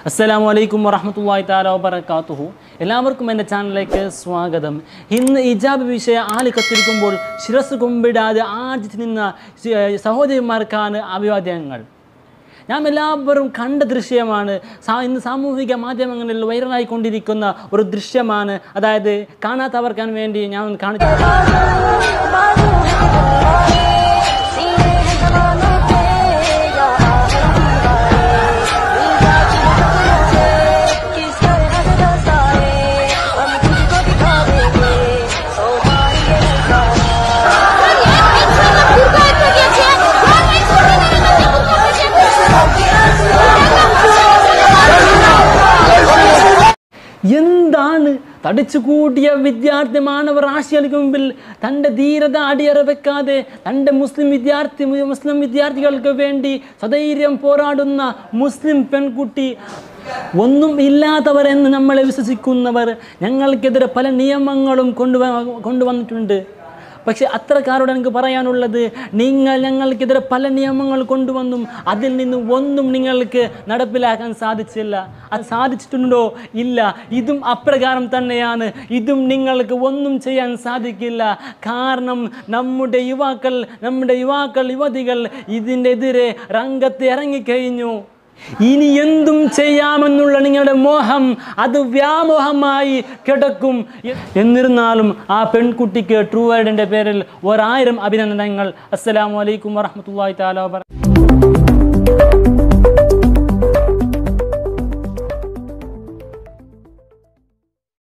അസ്സലാമു അലൈക്കും വറഹമത്തല്ലാഹി താല വബറകാതുഹു എല്ലാവർക്കും എൻ്റെ ചാനലിലേക്ക് സ്വാഗതം ഇന്ന് ഇജാബ് വിഷയ ആള് കത്തിരിക്കുമ്പോൾ ശിരസ് കുമ്പിടാതെ ആർജിച്ച് നിന്ന സ- സഹോദരിമാർക്കാണ് അഭിവാദ്യങ്ങൾ നാം എല്ലാവരും കണ്ട ദൃശ്യമാണ് സാ- ഇന്ന് സാമൂഹിക മാധ്യമങ്ങളിൽ വൈറലായിക്കൊണ്ടിരിക്കുന്ന ഒരു ദൃശ്യമാണ് അതായത് കാണാത്തവർക്കാൻ വേണ്ടി ഞാൻ കാണിച്ചു എന്താണ് തടിച്ചു കൂട്ടിയ വിദ്യാർത്ഥി മാനവർ ആശയങ്ങൾക്ക് മുമ്പിൽ തൻ്റെ ധീരത അടിയറ വെക്കാതെ തൻ്റെ മുസ്ലിം വിദ്യാർത്ഥി മുസ്ലിം വിദ്യാർത്ഥികൾക്ക് വേണ്ടി സധൈര്യം പോരാടുന്ന മുസ്ലിം പെൺകുട്ടി ഒന്നും ഇല്ലാത്തവരെന്ന് നമ്മളെ വിശ്വസിക്കുന്നവർ ഞങ്ങൾക്കെതിരെ പല നിയമങ്ങളും കൊണ്ടുവ കൊണ്ടുവന്നിട്ടുണ്ട് പക്ഷെ അത്രക്കാരോട് എനിക്ക് പറയാനുള്ളത് നിങ്ങൾ ഞങ്ങൾക്കെതിരെ പല നിയമങ്ങൾ കൊണ്ടുവന്നും അതിൽ നിന്ന് ഒന്നും നിങ്ങൾക്ക് നടപ്പിലാക്കാൻ സാധിച്ചില്ല അത് സാധിച്ചിട്ടുണ്ടോ ഇല്ല ഇതും അപ്രകാരം തന്നെയാണ് ഇതും നിങ്ങൾക്ക് ഒന്നും ചെയ്യാൻ സാധിക്കില്ല കാരണം നമ്മുടെ യുവാക്കൾ നമ്മുടെ യുവാക്കൾ യുവതികൾ ഇതിനെതിരെ രംഗത്ത് ഇറങ്ങിക്കഴിഞ്ഞു ഇനി എന്തും ചെയ്യാമെന്നുള്ള നിങ്ങളുടെ മോഹം അത് വ്യാമോഹമായി കിടക്കും എ- എന്നിരുന്നാലും ആ പെൺകുട്ടിക്ക് ട്രൂ വേർഡിൻ്റെ പേരിൽ ഒരായിരം അഭിനന്ദനങ്ങൾ അസ്സലാമു അലൈക്കും വറഹ്മത്തുള്ളാഹി തആല വബറകാതുഹു